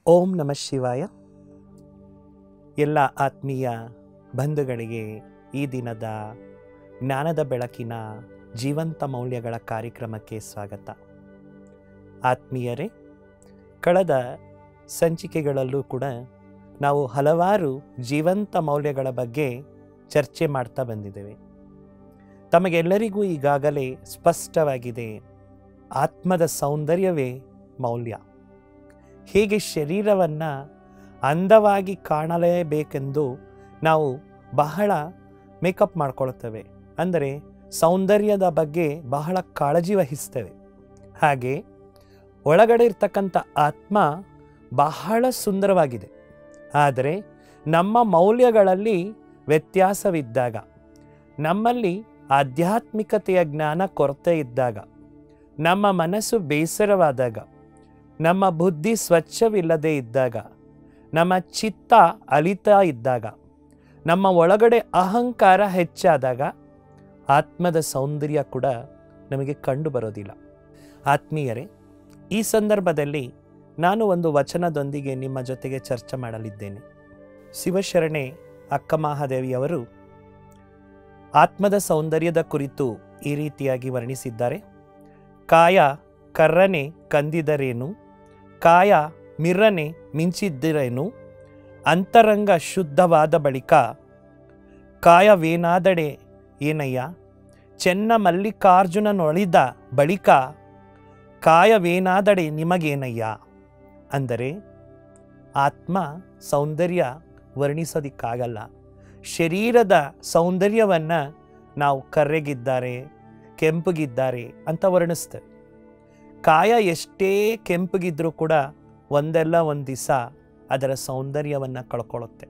ಓಂ ನಮ ಶಿವಾಯ ಎಲ್ಲ ಆತ್ಮೀಯ ಬಂಧುಗಳಿಗೆ ಈ ದಿನದ ಜ್ಞಾನದ ಬೆಳಕಿನ ಜೀವಂತ ಮೌಲ್ಯಗಳ ಕಾರ್ಯಕ್ರಮಕ್ಕೆ ಸ್ವಾಗತ ಆತ್ಮೀಯರೇ ಕಳೆದ ಸಂಚಿಕೆಗಳಲ್ಲೂ ಕೂಡ ನಾವು ಹಲವಾರು ಜೀವಂತ ಮೌಲ್ಯಗಳ ಬಗ್ಗೆ ಚರ್ಚೆ ಮಾಡ್ತಾ ಬಂದಿದ್ದೇವೆ ತಮಗೆಲ್ಲರಿಗೂ ಈಗಾಗಲೇ ಸ್ಪಷ್ಟವಾಗಿದೆ ಆತ್ಮದ ಸೌಂದರ್ಯವೇ ಮೌಲ್ಯ ಹೇಗೆ ಶರೀರವನ್ನು ಅಂದವಾಗಿ ಕಾಣಲೇಬೇಕೆಂದು ನಾವು ಬಹಳ ಮೇಕಪ್ ಮಾಡ್ಕೊಳ್ತೇವೆ ಅಂದರೆ ಸೌಂದರ್ಯದ ಬಗ್ಗೆ ಬಹಳ ಕಾಳಜಿ ವಹಿಸ್ತೇವೆ ಹಾಗೆ ಒಳಗಡೆ ಇರ್ತಕ್ಕಂಥ ಆತ್ಮ ಬಹಳ ಸುಂದರವಾಗಿದೆ ಆದರೆ ನಮ್ಮ ಮೌಲ್ಯಗಳಲ್ಲಿ ವ್ಯತ್ಯಾಸವಿದ್ದಾಗ ನಮ್ಮಲ್ಲಿ ಆಧ್ಯಾತ್ಮಿಕತೆಯ ಜ್ಞಾನ ಕೊರತೆ ಇದ್ದಾಗ ನಮ್ಮ ಮನಸ್ಸು ಬೇಸರವಾದಾಗ ನಮ್ಮ ಬುದ್ಧಿ ಸ್ವಚ್ಛವಿಲ್ಲದೆ ಇದ್ದಾಗ ನಮ್ಮ ಚಿತ್ತ ಅಲಿತಾ ಇದ್ದಾಗ ನಮ್ಮ ಒಳಗಡೆ ಅಹಂಕಾರ ಹೆಚ್ಚಾದಾಗ ಆತ್ಮದ ಸೌಂದರ್ಯ ಕೂಡ ನಮಗೆ ಕಂಡು ಬರೋದಿಲ್ಲ ಆತ್ಮೀಯರೇ ಈ ಸಂದರ್ಭದಲ್ಲಿ ನಾನು ಒಂದು ವಚನದೊಂದಿಗೆ ನಿಮ್ಮ ಜೊತೆಗೆ ಚರ್ಚೆ ಮಾಡಲಿದ್ದೇನೆ ಶಿವಶರಣೆ ಅಕ್ಕ ಮಹಾದೇವಿಯವರು ಆತ್ಮದ ಸೌಂದರ್ಯದ ಕುರಿತು ಈ ರೀತಿಯಾಗಿ ವರ್ಣಿಸಿದ್ದಾರೆ ಕಾಯ ಕರ್ರನೆ ಕಂದಿದರೇನು ಕಾಯ ಮಿರ್ರನೆ ಮಿಂಚಿದ್ದಿರೇನು ಅಂತರಂಗ ಶುದ್ಧವಾದ ಬಳಿಕ ಕಾಯವೇನಾದಡೆ ಏನಯ್ಯ ಚೆನ್ನ ಮಲ್ಲಿಕಾರ್ಜುನನೊಳಿದ ಬಳಿಕ ಕಾಯವೇನಾದಡೆ ನಿಮಗೇನಯ್ಯ ಅಂದರೆ ಆತ್ಮ ಸೌಂದರ್ಯ ವರ್ಣಿಸೋದಿಕ್ಕಾಗಲ್ಲ ಶರೀರದ ಸೌಂದರ್ಯವನ್ನು ನಾವು ಕರ್ರೆಗಿದ್ದಾರೆ ಕೆಂಪಗಿದ್ದಾರೆ ಅಂತ ವರ್ಣಿಸ್ತೇವೆ ಕಾಯ ಎಷ್ಟೇ ಕೆಂಪಗಿದ್ರೂ ಕೂಡ ಒಂದಲ್ಲ ಒಂದು ದಿವಸ ಅದರ ಸೌಂದರ್ಯವನ್ನು ಕಳ್ಕೊಳ್ಳುತ್ತೆ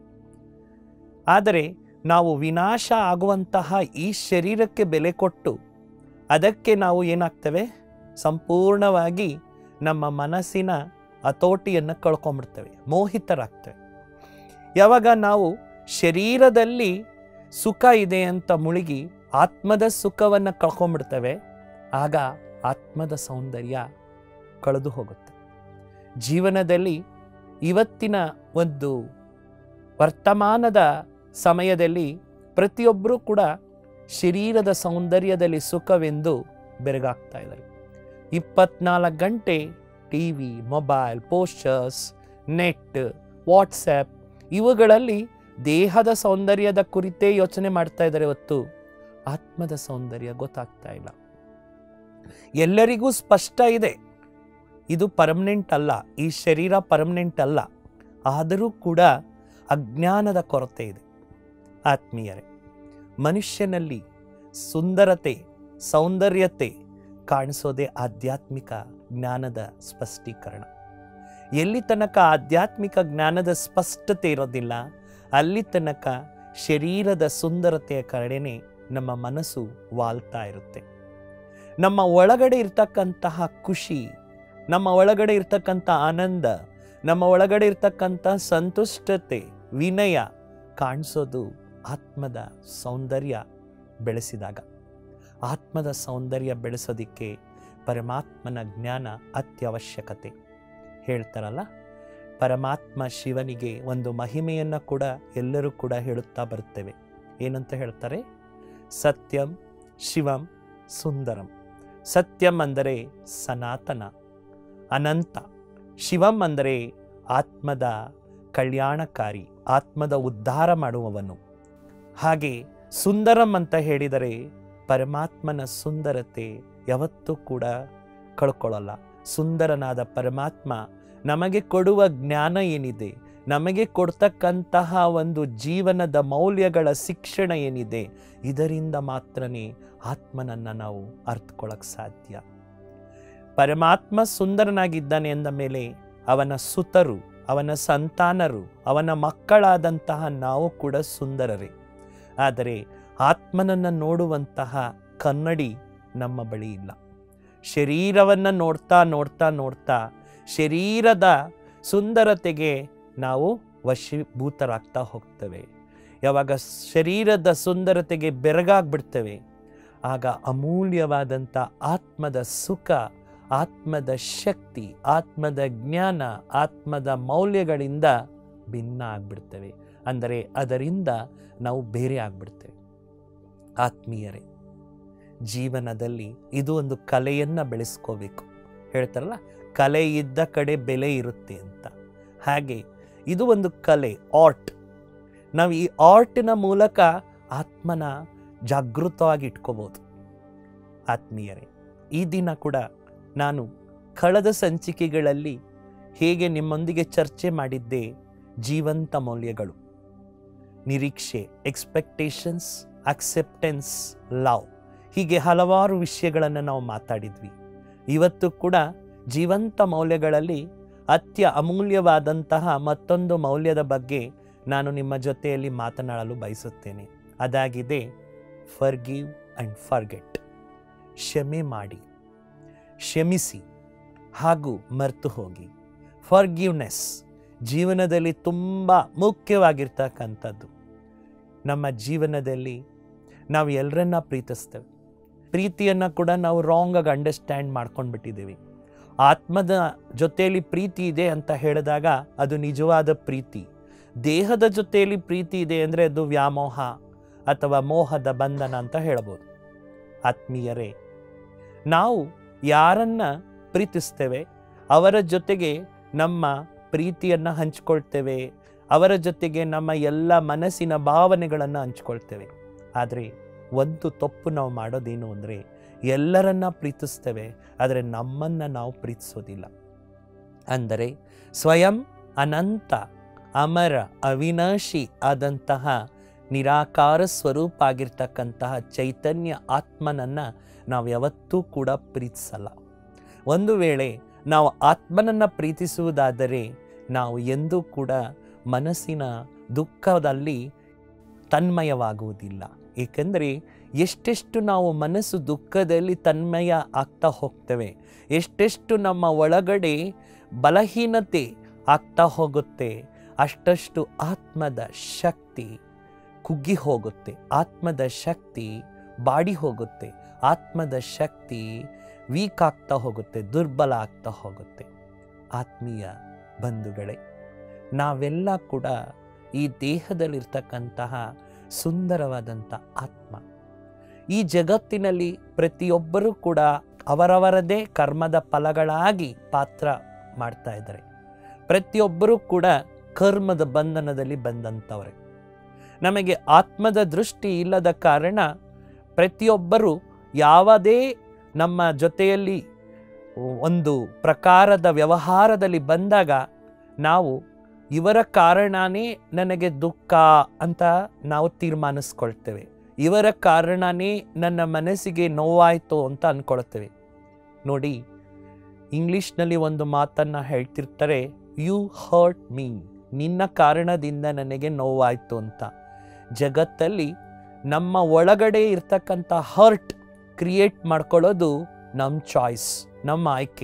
ಆದರೆ ನಾವು ವಿನಾಶ ಆಗುವಂತಹ ಈ ಶರೀರಕ್ಕೆ ಬೆಲೆ ಕೊಟ್ಟು ಅದಕ್ಕೆ ನಾವು ಏನಾಗ್ತೇವೆ ಸಂಪೂರ್ಣವಾಗಿ ನಮ್ಮ ಮನಸ್ಸಿನ ಹತೋಟಿಯನ್ನು ಕಳ್ಕೊಂಡ್ಬಿಡ್ತೇವೆ ಮೋಹಿತರಾಗ್ತೇವೆ ಯಾವಾಗ ನಾವು ಶರೀರದಲ್ಲಿ ಸುಖ ಇದೆ ಅಂತ ಮುಳುಗಿ ಆತ್ಮದ ಸುಖವನ್ನು ಕಳ್ಕೊಂಡ್ಬಿಡ್ತೇವೆ ಆಗ ಆತ್ಮದ ಸೌಂದರ್ಯ ಕಳೆದು ಹೋಗುತ್ತೆ ಜೀವನದಲ್ಲಿ ಇವತ್ತಿನ ಒಂದು ವರ್ತಮಾನದ ಸಮಯದಲ್ಲಿ ಪ್ರತಿಯೊಬ್ಬರೂ ಕೂಡ ಶರೀರದ ಸೌಂದರ್ಯದಲ್ಲಿ ಸುಖವೆಂದು ಬೆರಗಾಗ್ತಾ ಇದ್ದಾರೆ ಇಪ್ಪತ್ನಾಲ್ಕು ಗಂಟೆ T V mobile posters net WhatsApp ಇವುಗಳಲ್ಲಿ ದೇಹದ ಸೌಂದರ್ಯದ ಕುರಿತೇ ಯೋಚನೆ ಮಾಡ್ತಾ ಇದ್ದಾರೆ ಹೊತ್ತು ಆತ್ಮದ ಸೌಂದರ್ಯ ಗೊತ್ತಾಗ್ತಾ ಇಲ್ಲ ಎಲ್ಲರಿಗೂ ಸ್ಪಷ್ಟ ಇದೆ ಇದು ಪರ್ಮನೆಂಟ್ ಅಲ್ಲ ಈ ಶರೀರ ಪರ್ಮನೆಂಟ್ ಅಲ್ಲ ಆದರೂ ಕೂಡ ಅಜ್ಞಾನದ ಕೊರತೆ ಇದೆ ಆತ್ಮೀಯರೇ ಮನುಷ್ಯನಲ್ಲಿ ಸುಂದರತೆ ಸೌಂದರ್ಯತೆ ಕಾಣಿಸೋದೇ ಆಧ್ಯಾತ್ಮಿಕ ಜ್ಞಾನದ ಸ್ಪಷ್ಟೀಕರಣ ಎಲ್ಲಿ ತನಕ ಆಧ್ಯಾತ್ಮಿಕ ಜ್ಞಾನದ ಸ್ಪಷ್ಟತೆ ಇರೋದಿಲ್ಲ ಅಲ್ಲಿ ತನಕ ಶರೀರದ ಸುಂದರತೆಯ ಕಡೆನೆ ನಮ್ಮ ಮನಸ್ಸು ವಾಲ್ತಾ ಇರುತ್ತೆ ನಮ್ಮ ಒಳಗಡೆ ಇರ್ತಕ್ಕಂತಹ ಖುಷಿ ನಮ್ಮ ಒಳಗಡೆ ಇರ್ತಕ್ಕಂಥ ಆನಂದ ನಮ್ಮ ಒಳಗಡೆ ಇರ್ತಕ್ಕಂಥ ಸಂತುಷ್ಟತೆ ವಿನಯ ಕಾಣಿಸೋದು ಆತ್ಮದ ಸೌಂದರ್ಯ ಬೆಳೆಸಿದಾಗ ಆತ್ಮದ ಸೌಂದರ್ಯ ಬೆಳೆಸೋದಿಕ್ಕೆ ಪರಮಾತ್ಮನ ಜ್ಞಾನ ಅತ್ಯವಶ್ಯಕತೆ ಹೇಳ್ತಾರಲ್ಲ ಪರಮಾತ್ಮ ಶಿವನಿಗೆ ಒಂದು ಮಹಿಮೆಯನ್ನು ಕೂಡ ಎಲ್ಲರೂ ಕೂಡ ಹೇಳುತ್ತಾ ಬರುತ್ತೇವೆ ಏನಂತ ಹೇಳ್ತಾರೆ ಸತ್ಯಂ ಶಿವಂ ಸುಂದರಂ ಸತ್ಯಂ ಅಂದರೆ ಸನಾತನ ಅನಂತ ಶಿವಂ ಅಂದರೆ ಆತ್ಮದ ಕಲ್ಯಾಣಕಾರಿ ಆತ್ಮದ ಉದ್ಧಾರ ಮಾಡುವವನು ಹಾಗೆ ಸುಂದರಂ ಅಂತ ಹೇಳಿದರೆ ಪರಮಾತ್ಮನ ಸುಂದರತೆ ಯಾವತ್ತೂ ಕೂಡ ಕಳ್ಕೊಳ್ಳಲ್ಲ ಸುಂದರನಾದ ಪರಮಾತ್ಮ ನಮಗೆ ಕೊಡುವ ಜ್ಞಾನ ಏನಿದೆ ನಮಗೆ ಕೊಡ್ತಕ್ಕಂತಹ ಒಂದು ಜೀವನದ ಮೌಲ್ಯಗಳ ಶಿಕ್ಷಣ ಏನಿದೆ ಇದರಿಂದ ಮಾತ್ರನೇ ಆತ್ಮನನ್ನು ನಾವು ಅರ್ಥಕೊಳ್ಳಕ್ಕೆ ಸಾಧ್ಯ ಪರಮಾತ್ಮ ಸುಂದರನಾಗಿದ್ದಾನೆ ಎಂದ ಮೇಲೆ ಅವನ ಸುತರು ಅವನ ಸಂತಾನರು ಅವನ ಮಕ್ಕಳಾದಂತಹ ನಾವು ಕೂಡ ಸುಂದರರೇ ಆದರೆ ಆತ್ಮನನ್ನು ನೋಡುವಂತಹ ಕನ್ನಡಿ ನಮ್ಮ ಬಳಿ ಇಲ್ಲ ಶರೀರವನ್ನು ನೋಡ್ತಾ ನೋಡ್ತಾ ನೋಡ್ತಾ ಶರೀರದ ಸುಂದರತೆಗೆ ನಾವು ವಶೀಭೂತರಾಗ್ತಾ ಹೋಗ್ತೇವೆ ಯಾವಾಗ ಶರೀರದ ಸುಂದರತೆಗೆ ಬೆರಗಾಗ್ಬಿಡ್ತೇವೆ ಆಗ ಅಮೂಲ್ಯವಾದಂಥ ಆತ್ಮದ ಸುಖ ಆತ್ಮದ ಶಕ್ತಿ ಆತ್ಮದ ಜ್ಞಾನ ಆತ್ಮದ ಮೌಲ್ಯಗಳಿಂದ ಭಿನ್ನ ಆಗ್ಬಿಡ್ತೇವೆ ಅಂದರೆ ಅದರಿಂದ ನಾವು ಬೇರೆ ಆಗ್ಬಿಡ್ತೇವೆ ಆತ್ಮೀಯರೇ ಜೀವನದಲ್ಲಿ ಇದು ಒಂದು ಕಲೆಯನ್ನು ಬೆಳೆಸ್ಕೋಬೇಕು ಹೇಳ್ತಾರಲ್ಲ ಕಲೆ ಇದ್ದ ಕಡೆ ಬೆಲೆ ಇರುತ್ತೆ ಅಂತ ಹಾಗೆ ಇದು ಒಂದು ಕಲೆ ಆರ್ಟ್ ನಾವು ಈ ಆರ್ಟಿನ ಮೂಲಕ ಆತ್ಮನ ಜಾಗೃತವಾಗಿ ಇಟ್ಕೋಬೋದು ಆತ್ಮೀಯರೇ ಈ ದಿನ ಕೂಡ ನಾನು ಕಳೆದ ಸಂಚಿಕೆಗಳಲ್ಲಿ ಹೇಗೆ ನಿಮ್ಮೊಂದಿಗೆ ಚರ್ಚೆ ಮಾಡಿದ್ದೆ ಜೀವಂತ ಮೌಲ್ಯಗಳು ನಿರೀಕ್ಷೆ ಎಕ್ಸ್ಪೆಕ್ಟೇಷನ್ಸ್ ಅಕ್ಸೆಪ್ಟೆನ್ಸ್ ಲವ್ ಹೀಗೆ ಹಲವಾರು ವಿಷಯಗಳನ್ನು ನಾವು ಮಾತಾಡಿದ್ವಿ ಇವತ್ತು ಕೂಡ ಜೀವಂತ ಮೌಲ್ಯಗಳಲ್ಲಿ ಅತ್ಯ ಅಮೂಲ್ಯವಾದಂತಹ ಮತ್ತೊಂದು ಮೌಲ್ಯದ ಬಗ್ಗೆ ನಾನು ನಿಮ್ಮ ಜೊತೆಯಲ್ಲಿ ಮಾತನಾಡಲು ಬಯಸುತ್ತೇನೆ ಅದಾಗಿದೆ ಫರ್ಗಿವ್ ಆ್ಯಂಡ್ ಫರ್ಗೆಟ್ ಕ್ಷಮೆ ಮಾಡಿ ಕ್ಷಮಿಸಿ ಹಾಗೂ ಮರೆತು ಹೋಗಿ ಫರ್ಗಿವ್ನೆಸ್ ಜೀವನದಲ್ಲಿ ತುಂಬ ಮುಖ್ಯವಾಗಿರ್ತಕ್ಕಂಥದ್ದು ನಮ್ಮ ಜೀವನದಲ್ಲಿ ನಾವು ಎಲ್ಲರನ್ನ ಪ್ರೀತಿಸ್ತೇವೆ ಪ್ರೀತಿಯನ್ನು ಕೂಡ ನಾವು ರಾಂಗಾಗಿ ಅಂಡರ್ಸ್ಟ್ಯಾಂಡ್ ಮಾಡ್ಕೊಂಡು ಬಿಟ್ಟಿದ್ದೀವಿ ಆತ್ಮದ ಜೊತೆಯಲ್ಲಿ ಪ್ರೀತಿ ಇದೆ ಅಂತ ಹೇಳಿದಾಗ ಅದು ನಿಜವಾದ ಪ್ರೀತಿ ದೇಹದ ಜೊತೆಯಲ್ಲಿ ಪ್ರೀತಿ ಇದೆ ಅಂದರೆ ಅದು ವ್ಯಾಮೋಹ ಅಥವಾ ಮೋಹದ ಬಂಧನ ಅಂತ ಹೇಳ್ಬೋದು ಆತ್ಮೀಯರೇ ನಾವು ಯಾರನ್ನ ಪ್ರೀತಿಸ್ತೇವೆ ಅವರ ಜೊತೆಗೆ ನಮ್ಮ ಪ್ರೀತಿಯನ್ನು ಹಂಚ್ಕೊಳ್ತೇವೆ ಅವರ ಜೊತೆಗೆ ನಮ್ಮ ಎಲ್ಲ ಮನಸ್ಸಿನ ಭಾವನೆಗಳನ್ನು ಹಂಚ್ಕೊಳ್ತೇವೆ ಆದರೆ ಒಂದು ತಪ್ಪು ನಾವು ಮಾಡೋದೇನು ಅಂದರೆ ಎಲ್ಲರನ್ನ ಪ್ರೀತಿಸ್ತೇವೆ ಆದರೆ ನಮ್ಮನ್ನು ನಾವು ಪ್ರೀತಿಸೋದಿಲ್ಲ ಅಂದರೆ ಸ್ವಯಂ ಅನಂತ ಅಮರ ಅವಿನಾಶಿ ಆದಂತಹ ನಿರಾಕಾರ ಸ್ವರೂಪ ಆಗಿರ್ತಕ್ಕಂತಹ ಚೈತನ್ಯ ಆತ್ಮನನ್ನು ನಾವು ಯಾವತ್ತೂ ಕೂಡ ಪ್ರೀತಿಸಲ್ಲ ಒಂದು ವೇಳೆ ನಾವು ಆತ್ಮನನ್ನು ಪ್ರೀತಿಸುವುದಾದರೆ ನಾವು ಎಂದೂ ಕೂಡ ಮನಸ್ಸಿನ ದುಃಖದಲ್ಲಿ ತನ್ಮಯವಾಗುವುದಿಲ್ಲ ಏಕೆಂದರೆ ಎಷ್ಟೆಷ್ಟು ನಾವು ಮನಸ್ಸು ದುಃಖದಲ್ಲಿ ತನ್ಮಯ ಆಗ್ತಾ ಹೋಗ್ತೇವೆ ಎಷ್ಟೆಷ್ಟು ನಮ್ಮ ಒಳಗಡೆ ಬಲಹೀನತೆ ಆಗ್ತಾ ಹೋಗುತ್ತೆ ಅಷ್ಟಷ್ಟು ಆತ್ಮದ ಶಕ್ತಿ ಕುಗ್ಗಿ ಹೋಗುತ್ತೆ ಆತ್ಮದ ಶಕ್ತಿ ಬಾಡಿ ಹೋಗುತ್ತೆ ಆತ್ಮದ ಶಕ್ತಿ ವೀಕ್ ಆಗ್ತಾ ಹೋಗುತ್ತೆ ದುರ್ಬಲ ಆಗ್ತಾ ಹೋಗುತ್ತೆ ಆತ್ಮೀಯ ಬಂಧುಗಳೇ ನಾವೆಲ್ಲ ಕೂಡ ಈ ದೇಹದಲ್ಲಿರ್ತಕ್ಕಂತಹ ಸುಂದರವಾದಂಥ ಆತ್ಮ ಈ ಜಗತ್ತಿನಲ್ಲಿ ಪ್ರತಿಯೊಬ್ಬರೂ ಕೂಡ ಅವರವರದೇ ಕರ್ಮದ ಫಲಗಳಾಗಿ ಪಾತ್ರ ಮಾಡ್ತಾ ಇದ್ದಾರೆ ಪ್ರತಿಯೊಬ್ಬರೂ ಕೂಡ ಕರ್ಮದ ಬಂಧನದಲ್ಲಿ ಬಂದಂಥವ್ರೆ ನಮಗೆ ಆತ್ಮದ ದೃಷ್ಟಿ ಇಲ್ಲದ ಕಾರಣ ಪ್ರತಿಯೊಬ್ಬರು ಯಾವುದೇ ನಮ್ಮ ಜೊತೆಯಲ್ಲಿ ಒಂದು ಪ್ರಕಾರದ ವ್ಯವಹಾರದಲ್ಲಿ ಬಂದಾಗ ನಾವು ಇವರ ಕಾರಣನೇ ನನಗೆ ದುಃಖ ಅಂತ ನಾವು ತೀರ್ಮಾನಿಸ್ಕೊಳ್ತೇವೆ ಇವರ ಕಾರಣನೇ ನನ್ನ ಮನಸ್ಸಿಗೆ ನೋವಾಯಿತು ಅಂತ ಅಂದ್ಕೊಳ್ತೇವೆ ನೋಡಿ ಇಂಗ್ಲೀಷ್ನಲ್ಲಿ ಒಂದು ಮಾತನ್ನು ಹೇಳ್ತಿರ್ತಾರೆ ಯು ಹರ್ಟ್ ಮೀ ನಿನ್ನ ಕಾರಣದಿಂದ ನನಗೆ ನೋವಾಯಿತು ಅಂತ ಜಗತ್ತಲ್ಲಿ ನಮ್ಮ ಒಳಗಡೆ ಇರ್ತಕ್ಕಂಥ ಹರ್ಟ್ ಕ್ರಿಯೇಟ್ ಮಾಡ್ಕೊಳ್ಳೋದು ನಮ್ಮ ಚಾಯ್ಸ್ ನಮ್ಮ ಆಯ್ಕೆ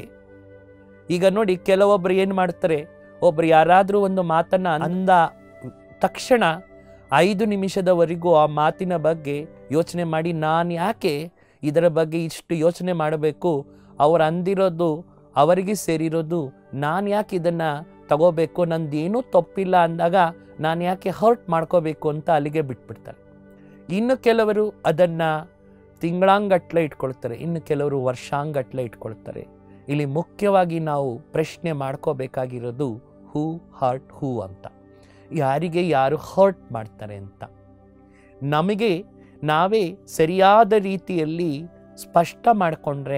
ಈಗ ನೋಡಿ ಕೆಲವೊಬ್ರು ಏನು ಮಾಡ್ತಾರೆ ಒಬ್ರು ಯಾರಾದರೂ ಒಂದು ಮಾತನ್ನು ಅಂದ ತಕ್ಷಣ ಐದು ನಿಮಿಷದವರೆಗೂ ಆ ಮಾತಿನ ಬಗ್ಗೆ ಯೋಚನೆ ಮಾಡಿ ನಾನು ಯಾಕೆ ಇದರ ಬಗ್ಗೆ ಇಷ್ಟು ಯೋಚನೆ ಮಾಡಬೇಕು ಅವ್ರು ಅಂದಿರೋದು ಅವರಿಗೆ ಸೇರಿರೋದು ನಾನು ಯಾಕೆ ಇದನ್ನು ತಗೋಬೇಕು ನಂದೇನೂ ತಪ್ಪಿಲ್ಲ ಅಂದಾಗ ನಾನು ಯಾಕೆ ಹರ್ಟ್ ಮಾಡ್ಕೋಬೇಕು ಅಂತ ಅಲ್ಲಿಗೆ ಬಿಟ್ಬಿಡ್ತಾರೆ ಇನ್ನು ಕೆಲವರು ಅದನ್ನು ತಿಂಗಳಾಂಗಟ್ಲೆ ಇಟ್ಕೊಳ್ತಾರೆ ಇನ್ನು ಕೆಲವರು ವರ್ಷಾಂಗಟ್ಲೆ ಇಟ್ಕೊಳ್ತಾರೆ ಇಲ್ಲಿ ಮುಖ್ಯವಾಗಿ ನಾವು ಪ್ರಶ್ನೆ ಮಾಡ್ಕೋಬೇಕಾಗಿರೋದು ಹೂ ಹಾರ್ಟ್ ಹೂ ಅಂತ ಯಾರಿಗೆ ಯಾರು ಹರ್ಟ್ ಮಾಡ್ತಾರೆ ಅಂತ ನಮಗೆ ನಾವೇ ಸರಿಯಾದ ರೀತಿಯಲ್ಲಿ ಸ್ಪಷ್ಟ ಮಾಡಿಕೊಂಡ್ರೆ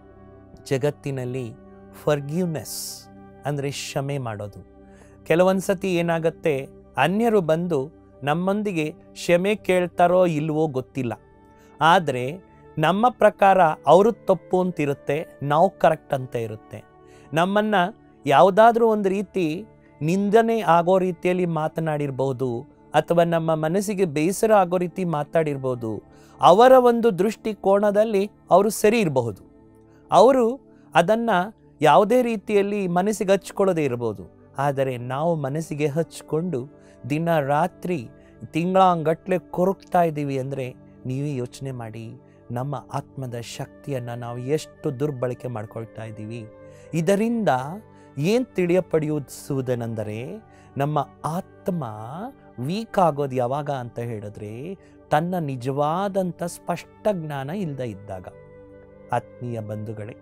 ಜಗತ್ತಿನಲ್ಲಿ ಫರ್ಗ್ಯೂನೆಸ್ ಅಂದರೆ ಕ್ಷಮೆ ಮಾಡೋದು ಕೆಲವೊಂದು ಸತಿ ಏನಾಗುತ್ತೆ ಅನ್ಯರು ಬಂದು ನಮ್ಮೊಂದಿಗೆ ಕ್ಷಮೆ ಕೇಳ್ತಾರೋ ಇಲ್ವೋ ಗೊತ್ತಿಲ್ಲ ಆದರೆ ನಮ್ಮ ಪ್ರಕಾರ ಅವರು ತಪ್ಪು ಅಂತಿರುತ್ತೆ ನಾವು ಕರೆಕ್ಟ್ ಅಂತ ಇರುತ್ತೆ ನಮ್ಮನ್ನು ಯಾವುದಾದ್ರೂ ಒಂದು ರೀತಿ ನಿಂದನೆ ಆಗೋ ರೀತಿಯಲ್ಲಿ ಮಾತನಾಡಿರ್ಬೋದು ಅಥವಾ ನಮ್ಮ ಮನಸ್ಸಿಗೆ ಬೇಸರ ಆಗೋ ರೀತಿ ಮಾತಾಡಿರ್ಬೋದು ಅವರ ಒಂದು ದೃಷ್ಟಿಕೋನದಲ್ಲಿ ಅವರು ಸರಿ ಇರಬಹುದು ಅವರು ಅದನ್ನು ಯಾವುದೇ ರೀತಿಯಲ್ಲಿ ಮನಸ್ಸಿಗೆ ಹಚ್ಕೊಳ್ಳೋದೇ ಇರ್ಬೋದು ಆದರೆ ನಾವು ಮನಸ್ಸಿಗೆ ಹಚ್ಕೊಂಡು ದಿನ ರಾತ್ರಿ ತಿಂಗಳಂಗಟ್ಲೆ ಕೊರಗ್ತಾ ಇದ್ದೀವಿ ಅಂದರೆ ನೀವೇ ಯೋಚನೆ ಮಾಡಿ ನಮ್ಮ ಆತ್ಮದ ಶಕ್ತಿಯನ್ನು ನಾವು ಎಷ್ಟು ದುರ್ಬಳಕೆ ಮಾಡ್ಕೊಳ್ತಾ ಇದ್ದೀವಿ ಇದರಿಂದ ಏನು ತಿಳಿಯಪಡಿಸುವುದೇನೆಂದರೆ ನಮ್ಮ ಆತ್ಮ ವೀಕ್ ಆಗೋದು ಯಾವಾಗ ಅಂತ ಹೇಳಿದ್ರೆ ತನ್ನ ನಿಜವಾದಂಥ ಸ್ಪಷ್ಟ ಜ್ಞಾನ ಇಲ್ಲದೆ ಇದ್ದಾಗ ಆತ್ಮೀಯ ಬಂಧುಗಳೇ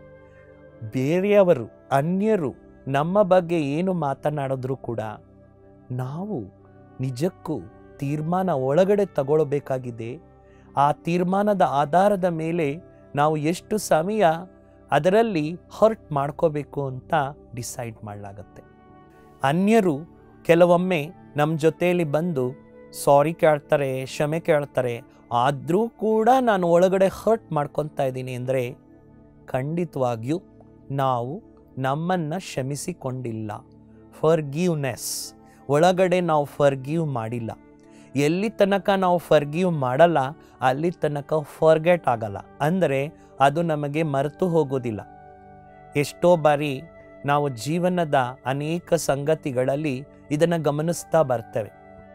ಬೇರೆಯವರು ಅನ್ಯರು ನಮ್ಮ ಬಗ್ಗೆ ಏನು ಮಾತನಾಡಿದ್ರೂ ಕೂಡ ನಾವು ನಿಜಕ್ಕೂ ತೀರ್ಮಾನ ಒಳಗಡೆ ತಗೊಳ್ಬೇಕಾಗಿದೆ ಆ ತೀರ್ಮಾನದ ಆಧಾರದ ಮೇಲೆ ನಾವು ಎಷ್ಟು ಸಮಯ ಅದರಲ್ಲಿ ಹರ್ಟ್ ಮಾಡ್ಕೋಬೇಕು ಅಂತ ಡಿಸೈಡ್ ಮಾಡಲಾಗತ್ತೆ ಅನ್ಯರು ಕೆಲವೊಮ್ಮೆ ನಮ್ಮ ಜೊತೆಯಲ್ಲಿ ಬಂದು ಸಾರಿ ಕೇಳ್ತಾರೆ ಕ್ಷಮೆ ಕೇಳ್ತಾರೆ ಆದರೂ ಕೂಡ ನಾನು ಒಳಗಡೆ ಹರ್ಟ್ ಮಾಡ್ಕೊತಾ ಇದ್ದೀನಿ ಅಂದರೆ ಖಂಡಿತವಾಗಿಯೂ ನಾವು ನಮ್ಮನ್ನು ಕ್ಷಮಿಸಿಕೊಂಡಿಲ್ಲ ಫರ್ಗಿವ್ನೆಸ್ ಒಳಗಡೆ ನಾವು ಫರ್ಗಿವ್ ಮಾಡಿಲ್ಲ ಎಲ್ಲಿ ತನಕ ನಾವು ಫರ್ಗಿವ್ ಮಾಡಲ್ಲ ಅಲ್ಲಿ ತನಕ ಫರ್ಗೆಟ್ ಆಗಲ್ಲ ಅಂದರೆ ಅದು ನಮಗೆ ಮರೆತು ಹೋಗೋದಿಲ್ಲ ಎಷ್ಟೋ ಬಾರಿ ನಾವು ಜೀವನದ ಅನೇಕ ಸಂಗತಿಗಳಲ್ಲಿ ಇದನ್ನು ಗಮನಿಸ್ತಾ ಬರ್ತೇವೆ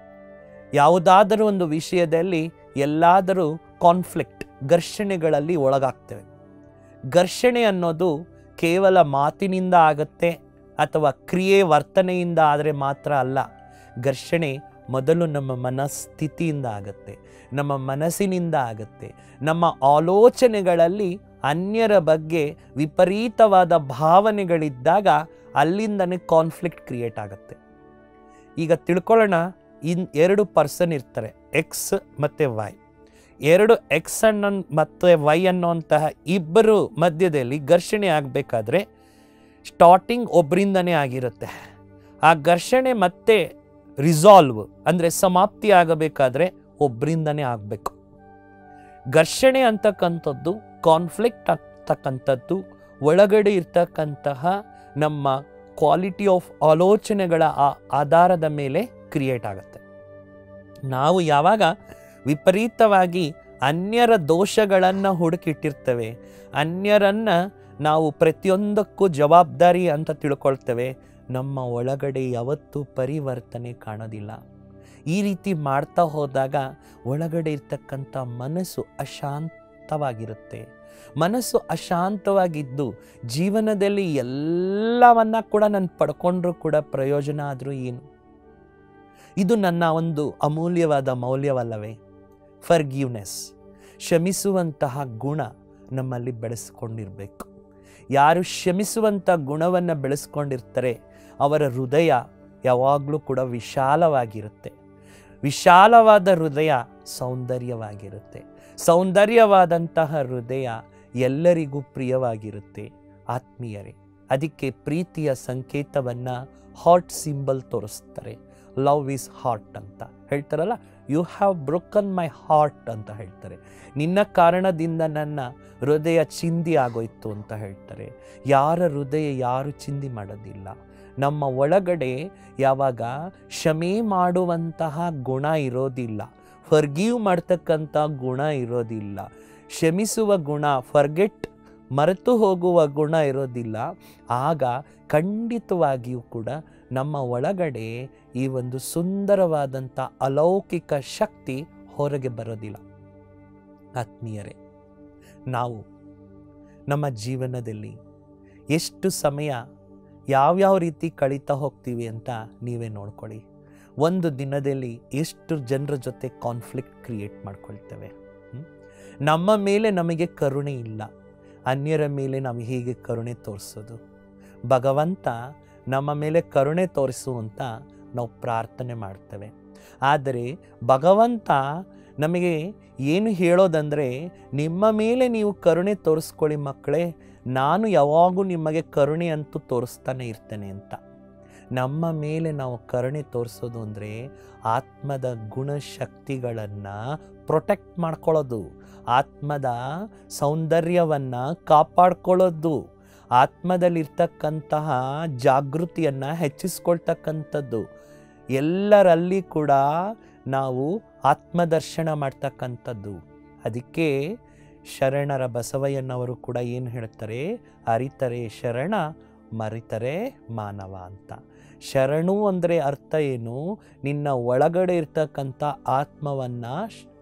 ಯಾವುದಾದರೂ ಒಂದು ವಿಷಯದಲ್ಲಿ ಎಲ್ಲಾದರೂ ಕಾನ್ಫ್ಲಿಕ್ಟ್ ಘರ್ಷಣೆಗಳಲ್ಲಿ ಒಳಗಾಗ್ತೇವೆ ಘರ್ಷಣೆ ಅನ್ನೋದು ಕೇವಲ ಮಾತಿನಿಂದ ಆಗುತ್ತೆ ಅಥವಾ ಕ್ರಿಯೆ ವರ್ತನೆಯಿಂದ ಆದರೆ ಮಾತ್ರ ಅಲ್ಲ ಘರ್ಷಣೆ ಮೊದಲು ನಮ್ಮ ಮನಸ್ಥಿತಿಯಿಂದ ಆಗುತ್ತೆ ನಮ್ಮ ಮನಸ್ಸಿನಿಂದ ಆಗುತ್ತೆ ನಮ್ಮ ಆಲೋಚನೆಗಳಲ್ಲಿ ಅನ್ಯರ ಬಗ್ಗೆ ವಿಪರೀತವಾದ ಭಾವನೆಗಳಿದ್ದಾಗ ಅಲ್ಲಿಂದನೇ ಕಾನ್ಫ್ಲಿಕ್ಟ್ ಕ್ರಿಯೇಟ್ ಆಗುತ್ತೆ ಈಗ ತಿಳ್ಕೊಳ್ಳೋಣ ಇನ್ ಎರಡು ಪರ್ಸನ್ ಇರ್ತಾರೆ ಎಕ್ಸ್ ಮತ್ತು ವೈ ಎರಡು ಎಕ್ಸ್ ಅನ್ನ ಮತ್ತು ವೈ ಅನ್ನುವಂತಹ ಇಬ್ಬರು ಮಧ್ಯದಲ್ಲಿ ಘರ್ಷಣೆ ಆಗಬೇಕಾದ್ರೆ ಸ್ಟಾರ್ಟಿಂಗ್ ಒಬ್ಬರಿಂದನೇ ಆಗಿರುತ್ತೆ ಆ ಘರ್ಷಣೆ ಮತ್ತೆ ರಿಸಾಲ್ವ್ ಅಂದರೆ ಸಮಾಪ್ತಿ ಆಗಬೇಕಾದ್ರೆ ಒಬ್ಬರಿಂದನೇ ಆಗಬೇಕು ಘರ್ಷಣೆ ಅಂತಕ್ಕಂಥದ್ದು ಕಾನ್ಫ್ಲಿಕ್ಟ್ ಆಗ್ತಕ್ಕಂಥದ್ದು ಒಳಗಡೆ ಇರ್ತಕ್ಕಂತಹ ನಮ್ಮ ಕ್ವಾಲಿಟಿ ಆಫ್ ಆಲೋಚನೆಗಳ ಆ ಆಧಾರದ ಮೇಲೆ ಕ್ರಿಯೇಟ್ ಆಗುತ್ತೆ ನಾವು ಯಾವಾಗ ವಿಪರೀತವಾಗಿ ಅನ್ಯರ ದೋಷಗಳನ್ನು ಹುಡುಕಿಟ್ಟಿರ್ತೇವೆ ಅನ್ಯರನ್ನು ನಾವು ಪ್ರತಿಯೊಂದಕ್ಕೂ ಜವಾಬ್ದಾರಿ ಅಂತ ತಿಳ್ಕೊಳ್ತೇವೆ ನಮ್ಮ ಒಳಗಡೆ ಯಾವತ್ತೂ ಪರಿವರ್ತನೆ ಕಾಣೋದಿಲ್ಲ ಈ ರೀತಿ ಮಾಡ್ತಾ ಹೋದಾಗ ಒಳಗಡೆ ಇರ್ತಕ್ಕಂಥ ಮನಸ್ಸು ಅಶಾಂತವಾಗಿರುತ್ತೆ ಮನಸ್ಸು ಅಶಾಂತವಾಗಿದ್ದು ಜೀವನದಲ್ಲಿ ಎಲ್ಲವನ್ನ ಕೂಡ ನಾನು ಪಡ್ಕೊಂಡ್ರೂ ಕೂಡ ಪ್ರಯೋಜನ ಆದರೂ ಏನು ಇದು ನನ್ನ ಒಂದು ಅಮೂಲ್ಯವಾದ ಮೌಲ್ಯವಲ್ಲವೇ ಫರ್ಗಿವ್ನೆಸ್ ಕ್ಷಮಿಸುವಂತಹ ಗುಣ ನಮ್ಮಲ್ಲಿ ಬೆಳೆಸ್ಕೊಂಡಿರಬೇಕು ಯಾರು ಕ್ಷಮಿಸುವಂಥ ಗುಣವನ್ನು ಬೆಳೆಸ್ಕೊಂಡಿರ್ತಾರೆ ಅವರ ಹೃದಯ ಯಾವಾಗಲೂ ಕೂಡ ವಿಶಾಲವಾಗಿರುತ್ತೆ ವಿಶಾಲವಾದ ಹೃದಯ ಸೌಂದರ್ಯವಾಗಿರುತ್ತೆ ಸೌಂದರ್ಯವಾದಂತಹ ಹೃದಯ ಎಲ್ಲರಿಗೂ ಪ್ರಿಯವಾಗಿರುತ್ತೆ ಆತ್ಮೀಯರೇ ಅದಕ್ಕೆ ಪ್ರೀತಿಯ ಸಂಕೇತವನ್ನು ಹಾರ್ಟ್ ಸಿಂಬಲ್ ತೋರಿಸ್ತಾರೆ ಲವ್ ಈಸ್ ಹಾರ್ಟ್ ಅಂತ ಹೇಳ್ತಾರಲ್ಲ you have broken my heart ಅಂತ ಹೇಳ್ತಾರೆ ನಿನ್ನ ಕಾರಣದಿಂದ ನನ್ನ ಹೃದಯ ಚಿಂದಿ ಆಗೋಯ್ತು ಅಂತ ಹೇಳ್ತಾರೆ ಯಾರ ಹೃದಯ ಯಾರು ಚಿಂದಿ ಮಾಡೋದಿಲ್ಲ ನಮ್ಮ ಒಳಗಡೆ ಯಾವಾಗ ಕ್ಷಮೆ ಮಾಡುವಂತಹ ಗುಣ ಇರೋದಿಲ್ಲ ಫರ್ಗಿವ್ ಮಾಡ್ತಕ್ಕಂಥ ಗುಣ ಇರೋದಿಲ್ಲ ಕ್ಷಮಿಸುವ ಗುಣ ಫರ್ಗೆಟ್ ಮರೆತು ಹೋಗುವ ಗುಣ ಇರೋದಿಲ್ಲ ಆಗ ಖಂಡಿತವಾಗಿಯೂ ಕೂಡ ನಮ್ಮ ಒಳಗಡೆ ಈ ಒಂದು ಸುಂದರವಾದಂಥ ಅಲೌಕಿಕ ಶಕ್ತಿ ಹೊರಗೆ ಬರೋದಿಲ್ಲ ಆತ್ಮೀಯರೇ ನಾವು ನಮ್ಮ ಜೀವನದಲ್ಲಿ ಎಷ್ಟು ಸಮಯ ಯಾವ್ಯಾವ ರೀತಿ ಕಳೀತಾ ಹೋಗ್ತೀವಿ ಅಂತ ನೀವೇ ನೋಡ್ಕೊಳ್ಳಿ ಒಂದು ದಿನದಲ್ಲಿ ಎಷ್ಟು ಜನರ ಜೊತೆ ಕಾನ್ಫ್ಲಿಕ್ಟ್ ಕ್ರಿಯೇಟ್ ಮಾಡ್ಕೊಳ್ತೇವೆ ಹ್ಮ್? ನಮ್ಮ ಮೇಲೆ ನಮಗೆ ಕರುಣೆ ಇಲ್ಲ ಅನ್ಯರ ಮೇಲೆ ನಾವು ಹೇಗೆ ಕರುಣೆ ತೋರಿಸೋದು ಭಗವಂತ ನಮ್ಮ ಮೇಲೆ ಕರುಣೆ ತೋರಿಸು ಅಂತ ನಾವು ಪ್ರಾರ್ಥನೆ ಮಾಡ್ತೇವೆ ಆದರೆ ಭಗವಂತ ನಮಗೆ ಏನು ಹೇಳೋದಂದರೆ ನಿಮ್ಮ ಮೇಲೆ ನೀವು ಕರುಣೆ ತೋರಿಸ್ಕೊಳ್ಳಿ ಮಕ್ಕಳೇ ನಾನು ಯಾವಾಗೂ ನಿಮಗೆ ಕರುಣೆ ಅಂತೂ ತೋರಿಸ್ತಾನೆ ಇರ್ತೇನೆ ಅಂತ ನಮ್ಮ ಮೇಲೆ ನಾವು ಕರುಣೆ ತೋರಿಸೋದು ಅಂದರೆ ಆತ್ಮದ ಗುಣಶಕ್ತಿಗಳನ್ನು ಪ್ರೊಟೆಕ್ಟ್ ಮಾಡ್ಕೊಳ್ಳೋದು ಆತ್ಮದ ಸೌಂದರ್ಯವನ್ನು ಕಾಪಾಡ್ಕೊಳ್ಳೋದು ಆತ್ಮದಲ್ಲಿರ್ತಕ್ಕಂತಹ ಜಾಗೃತಿಯನ್ನು ಹೆಚ್ಚಿಸ್ಕೊಳ್ತಕ್ಕಂಥದ್ದು ಎಲ್ಲರಲ್ಲಿ ಕೂಡ ನಾವು ಆತ್ಮದರ್ಶನ ಮಾಡ್ತಕ್ಕಂಥದ್ದು ಅದಕ್ಕೆ ಶರಣರ ಬಸವಯ್ಯನವರು ಕೂಡ ಏನು ಹೇಳ್ತಾರೆ ಅರಿತರೆ ಶರಣ ಮರಿತರೆ ಮಾನವ ಅಂತ ಶರಣು ಅಂದರೆ ಅರ್ಥ ಏನು ನಿನ್ನ ಒಳಗಡೆ ಇರ್ತಕ್ಕಂಥ ಆತ್ಮವನ್ನು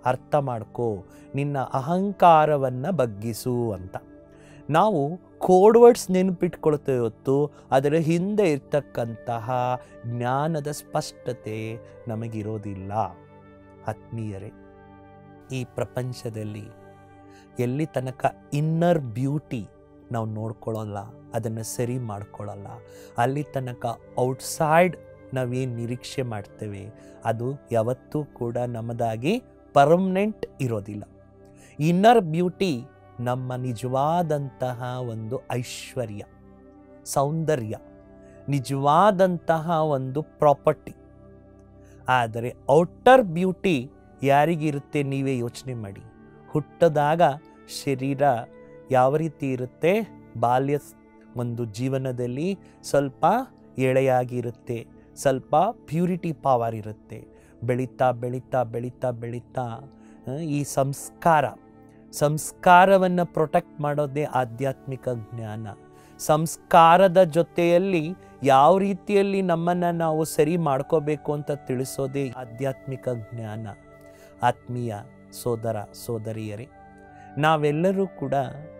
ಅರ್ಥ ಮಾಡ್ಕೋ ನಿನ್ನ ಅಹಂಕಾರವನ್ನು ಬಗ್ಗಿಸು ಅಂತ ನಾವು ಕೋಡ್ ವರ್ಡ್ಸ್ ನೆನಪಿಟ್ಕೊಳ್ತೇವೆ ಹೊತ್ತು ಅದರ ಹಿಂದೆ ಇರ್ತಕ್ಕಂತಹ ಜ್ಞಾನದ ಸ್ಪಷ್ಟತೆ ನಮಗಿರೋದಿಲ್ಲ ಆತ್ಮೀಯರೇ ಈ ಪ್ರಪಂಚದಲ್ಲಿ ಎಲ್ಲಿ ತನಕ ಇನ್ನರ್ ಬ್ಯೂಟಿ ನಾವು ನೋಡ್ಕೊಳ್ಳಲ್ಲ ಅದನ್ನು ಸರಿ ಮಾಡ್ಕೊಳ್ಳಲ್ಲ ಅಲ್ಲಿ ತನಕ ಔಟ್ಸೈಡ್ ನಾವೇನು ನಿರೀಕ್ಷೆ ಮಾಡ್ತೇವೆ ಅದು ಯಾವತ್ತೂ ಕೂಡ ನಮ್ಮದಾಗಿ ಪರ್ಮನೆಂಟ್ ಇರೋದಿಲ್ಲ ಇನ್ನರ್ ಬ್ಯೂಟಿ ನಮ್ಮ ನಿಜವಾದಂತಹ ಒಂದು ಐಶ್ವರ್ಯ ಸೌಂದರ್ಯ ನಿಜವಾದಂತಹ ಒಂದು ಪ್ರಾಪರ್ಟಿ ಆದರೆ ಔಟರ್ ಬ್ಯೂಟಿ ಯಾರಿಗಿರುತ್ತೆ ನೀವೇ ಯೋಚನೆ ಮಾಡಿ ಹುಟ್ಟದಾಗ ಶರೀರ ಯಾವ ರೀತಿ ಇರುತ್ತೆ ಬಾಲ್ಯ ಸ್- ಒಂದು ಜೀವನದಲ್ಲಿ ಸ್ವಲ್ಪ ಎಳೆಯಾಗಿರುತ್ತೆ ಸ್ವಲ್ಪ ಪ್ಯೂರಿಟಿ ಪವರ್ ಇರುತ್ತೆ ಬೆಳೀತಾ ಬೆಳೀತಾ ಬೆಳೀತಾ ಬೆಳೀತಾ ಆ, ಈ ಸಂಸ್ಕಾರ ಸಂಸ್ಕಾರವನ್ನು ಪ್ರೊಟೆಕ್ಟ್ ಮಾಡೋದೇ ಆಧ್ಯಾತ್ಮಿಕ ಜ್ಞಾನ ಸಂಸ್ಕಾರದ ಜೊತೆಯಲ್ಲಿ ಯಾವ ರೀತಿಯಲ್ಲಿ ನಮ್ಮನ್ನು ನಾವು ಸರಿ ಮಾಡ್ಕೋಬೇಕು ಅಂತ ತಿಳಿಸೋದೇ ಆಧ್ಯಾತ್ಮಿಕ ಜ್ಞಾನ ಆತ್ಮೀಯ ಸೋದರ ಸೋದರಿಯರೇ ನಾವೆಲ್ಲರೂ ಕೂಡ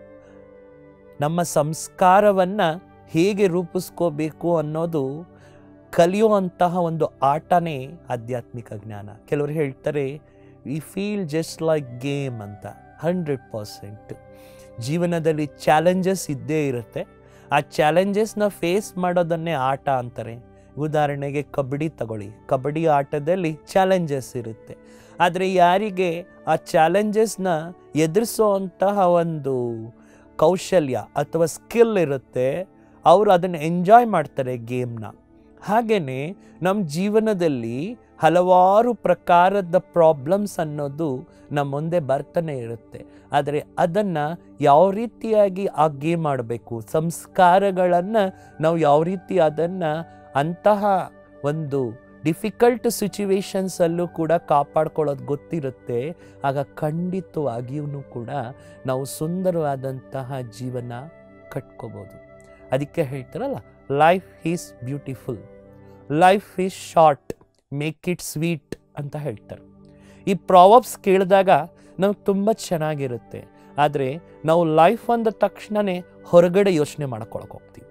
ನಮ್ಮ ಸಂಸ್ಕಾರವನ್ನು ಹೇಗೆ ರೂಪಿಸ್ಕೋಬೇಕು ಅನ್ನೋದು ಕಲಿಯುವಂತಹ ಒಂದು ಆಟನೇ ಆಧ್ಯಾತ್ಮಿಕ ಜ್ಞಾನ ಕೆಲವರು ಹೇಳ್ತಾರೆ we feel just like game ಅಂತ ಹಂಡ್ರೆಡ್ ಪರ್ಸೆಂಟ್ ಜೀವನದಲ್ಲಿ ಚಾಲೆಂಜಸ್ ಇದ್ದೇ ಇರುತ್ತೆ ಆ ಚಾಲೆಂಜಸ್ನ ಫೇಸ್ ಮಾಡೋದನ್ನೇ ಆಟ ಅಂತಾರೆ ಉದಾಹರಣೆಗೆ ಕಬಡ್ಡಿ ತಗೊಳ್ಳಿ ಕಬಡ್ಡಿ ಆಟದಲ್ಲಿ ಚಾಲೆಂಜಸ್ ಇರುತ್ತೆ ಆದರೆ ಯಾರಿಗೆ ಆ ಚಾಲೆಂಜಸ್ನ ಎದುರಿಸೋವಂತಹ ಒಂದು ಕೌಶಲ್ಯ ಅಥವಾ ಸ್ಕಿಲ್ ಇರುತ್ತೆ ಅವರು ಅದನ್ನು ಎಂಜಾಯ್ ಮಾಡ್ತಾರೆ ಗೇಮ್ನ ಹಾಗೆಯೇ ನಮ್ಮ ಜೀವನದಲ್ಲಿ ಹಲವಾರು ಪ್ರಕಾರದ ಪ್ರಾಬ್ಲಮ್ಸ್ ಅನ್ನೋದು ನಮ್ಮ ಮುಂದೆ ಬರ್ತಾನೆ ಇರುತ್ತೆ ಆದರೆ ಅದನ್ನು ಯಾವ ರೀತಿಯಾಗಿ ಆ ಗೇಮ್ ಮಾಡಬೇಕು ಸಂಸ್ಕಾರಗಳನ್ನು ನಾವು ಯಾವ ರೀತಿ ಅದನ್ನು ಅಂತಹ ಒಂದು ಡಿಫಿಕಲ್ಟ್ ಸಿಚುವೇಶನ್ಸಲ್ಲೂ ಕೂಡ ಕಾಪಾಡ್ಕೊಳ್ಳೋದು ಗೊತ್ತಿರುತ್ತೆ ಆಗ ಖಂಡಿತವಾಗಿಯೂ ಕೂಡ ನಾವು ಸುಂದರವಾದಂತಹ ಜೀವನ ಕಟ್ಕೋಬೋದು ಅದಕ್ಕೆ ಹೇಳ್ತಾರಲ್ಲ life is beautiful life is short make it sweet ಅಂತ ಹೇಳ್ತಾರೆ ಈ ಪ್ರಾವಬ್ಸ್ ಕೇಳಿದಾಗ ನಮ್ಗೆ ತುಂಬ ಚೆನ್ನಾಗಿರುತ್ತೆ ಆದರೆ ನಾವು ಲೈಫ್ ಅಂದ ತಕ್ಷಣವೇ ಹೊರಗಡೆ ಯೋಚನೆ ಮಾಡ್ಕೊಳಕ್ಕೆ ಹೋಗ್ತೀವಿ